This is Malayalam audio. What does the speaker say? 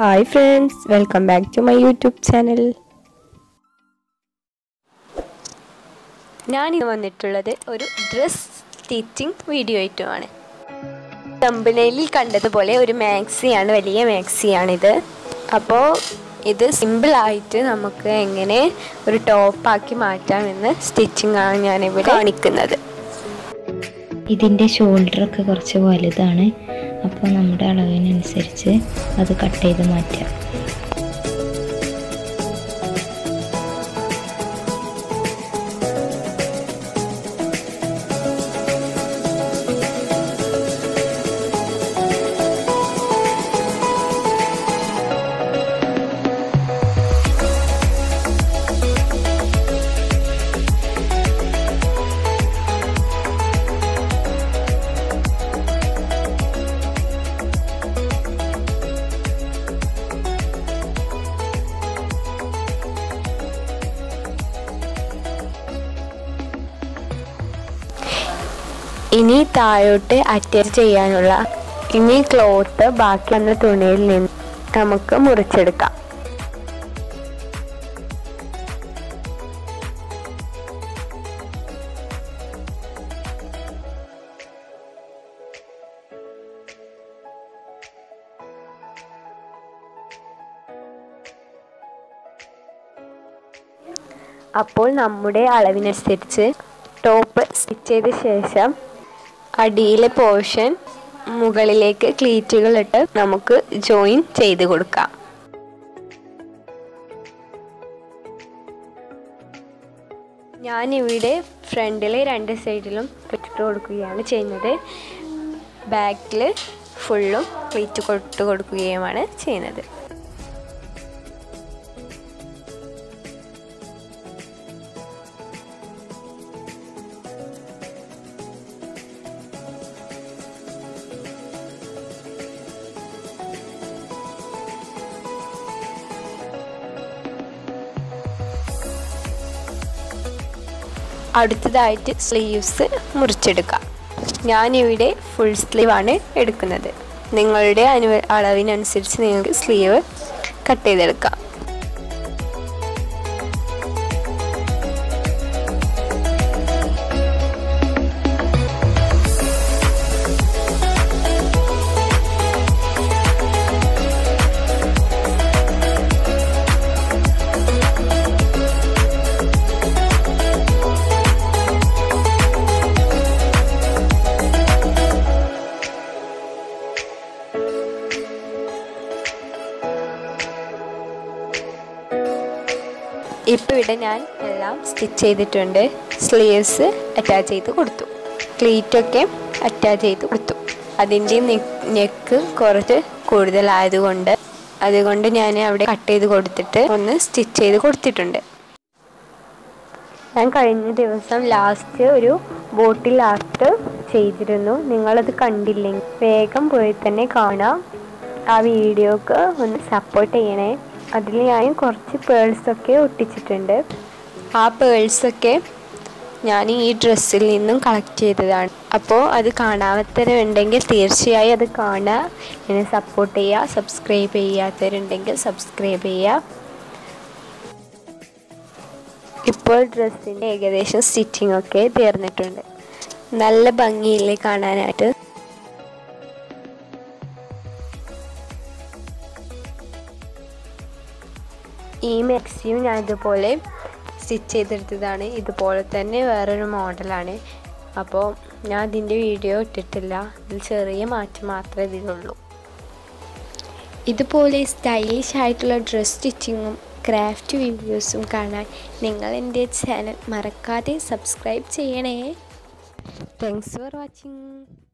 hi friends welcome back to my YouTube channel ഞാനിന്ന് വന്നിട്ടുള്ളത് ഒരു ഡ്രസ് സ്റ്റിച്ചിങ് വീഡിയോ ആയിട്ടുമാണ് തമ്പനയിലിൽ കണ്ടതുപോലെ ഒരു മാക്സിയാണ് വലിയ മാക്സിയാണിത് അപ്പോൾ ഇത് സിമ്പിളായിട്ട് നമുക്ക് എങ്ങനെ ഒരു ടോപ്പാക്കി മാറ്റാമെന്ന് സ്റ്റിച്ചിങ് ആണ് ഞാനിവിടെ കാണിക്കുന്നത് ഇതിൻ്റെ ഷോൾഡറൊക്കെ കുറച്ച് വലുതാണ് അപ്പോൾ നമ്മുടെ അളവിനനുസരിച്ച് അത് കട്ട് ചെയ്ത് മാറ്റാം ഇനി താഴോട്ട് അറ്റാച്ച് ചെയ്യാനുള്ള ഇനി ക്ലോത്ത് ബാക്കി വന്ന തുണിയിൽ നിന്ന് നമുക്ക് മുറിച്ചെടുക്കാം അപ്പോൾ നമ്മുടെ അളവിനനുസരിച്ച് ടോപ്പ് സ്റ്റിച്ച് ചെയ്ത ശേഷം അടിയിലെ പോർഷൻ മുകളിലേക്ക് ക്ലീറ്റുകൾ ഇട്ട് നമുക്ക് ജോയിൻ ചെയ്ത് കൊടുക്കാം ഞാനിവിടെ ഫ്രണ്ടിലെ രണ്ട് സൈഡിലും ഇട്ടിട്ട് കൊടുക്കുകയാണ് ചെയ്യുന്നത് ബാക്കിൽ ഫുള്ളും ക്ലീറ്റ് കൊട്ട് കൊടുക്കുകയുമാണ് ചെയ്യുന്നത് അടുത്തതായിട്ട് സ്ലീവ്സ് മുറിച്ചെടുക്കാം ഞാനിവിടെ ഫുൾ സ്ലീവാണ് എടുക്കുന്നത് നിങ്ങളുടെ അനു അളവിനനുസരിച്ച് നിങ്ങൾക്ക് സ്ലീവ് കട്ട് ചെയ്തെടുക്കാം ഇപ്പോൾ ഇവിടെ ഞാൻ എല്ലാം സ്റ്റിച്ച് ചെയ്തിട്ടുണ്ട് സ്ലീവ്സ് അറ്റാച്ച് ചെയ്ത് കൊടുത്തു ക്ലീറ്റൊക്കെ അറ്റാച്ച് ചെയ്ത് കൊടുത്തു അതിൻ്റെ നെക്ക് കുറച്ച് കൂടുതലായതുകൊണ്ട് അതുകൊണ്ട് ഞാൻ അവിടെ കട്ട് ചെയ്ത് കൊടുത്തിട്ട് ഒന്ന് സ്റ്റിച്ച് ചെയ്ത് കൊടുത്തിട്ടുണ്ട് ഞാൻ കഴിഞ്ഞ ദിവസം ലാസ്റ്റ് ഒരു ബോട്ടിൽ ആർട്ട് ചെയ്തിരുന്നു നിങ്ങളത് കണ്ടില്ലെങ്കിൽ വേഗം പോയി തന്നെ കാണാം ആ വീഡിയോക്ക് ഒന്ന് സപ്പോർട്ട് ചെയ്യണേ അതിൽ ഞാൻ കുറച്ച് പേൾസൊക്കെ ഒട്ടിച്ചിട്ടുണ്ട് ആ പേൾസൊക്കെ ഞാൻ ഈ ഡ്രസ്സിൽ നിന്നും കളക്ട് ചെയ്തതാണ് അപ്പോൾ അത് കാണാത്തവരുണ്ടെങ്കിൽ തീർച്ചയായും അത് കാണുക എന്നെ സപ്പോർട്ട് ചെയ്യുക സബ്സ്ക്രൈബ് ചെയ്യാത്തവരുണ്ടെങ്കിൽ സബ്സ്ക്രൈബ് ചെയ്യുക ഇപ്പോൾ ഡ്രസ്സിൻ്റെ ഏകദേശം സ്റ്റിച്ചിങ് ഒക്കെ തീർന്നിട്ടുണ്ട് നല്ല ഭംഗിയില്ലേ കാണാനായിട്ട് ഈ മാക്സിയും ഞാൻ ഇതുപോലെ സ്റ്റിച്ച് ചെയ്തെടുത്തതാണ് ഇതുപോലെ തന്നെ വേറൊരു മോഡലാണ് അപ്പോൾ ഞാൻ അതിൻ്റെ വീഡിയോ ഇട്ടിട്ടില്ല ഇതിൽ ചെറിയ മാറ്റം മാത്രമേ ഇതിലുള്ളൂ ഇതുപോലെ സ്റ്റൈലിഷ് ആയിട്ടുള്ള ഡ്രസ് സ്റ്റിച്ചിങ്ങും ക്രാഫ്റ്റ് വീഡിയോസും കാണാൻ നിങ്ങൾ എൻ്റെ ചാനൽ മറക്കാതെ സബ്സ്ക്രൈബ് ചെയ്യണേ താങ്ക്സ് ഫോർ വാച്ചിങ്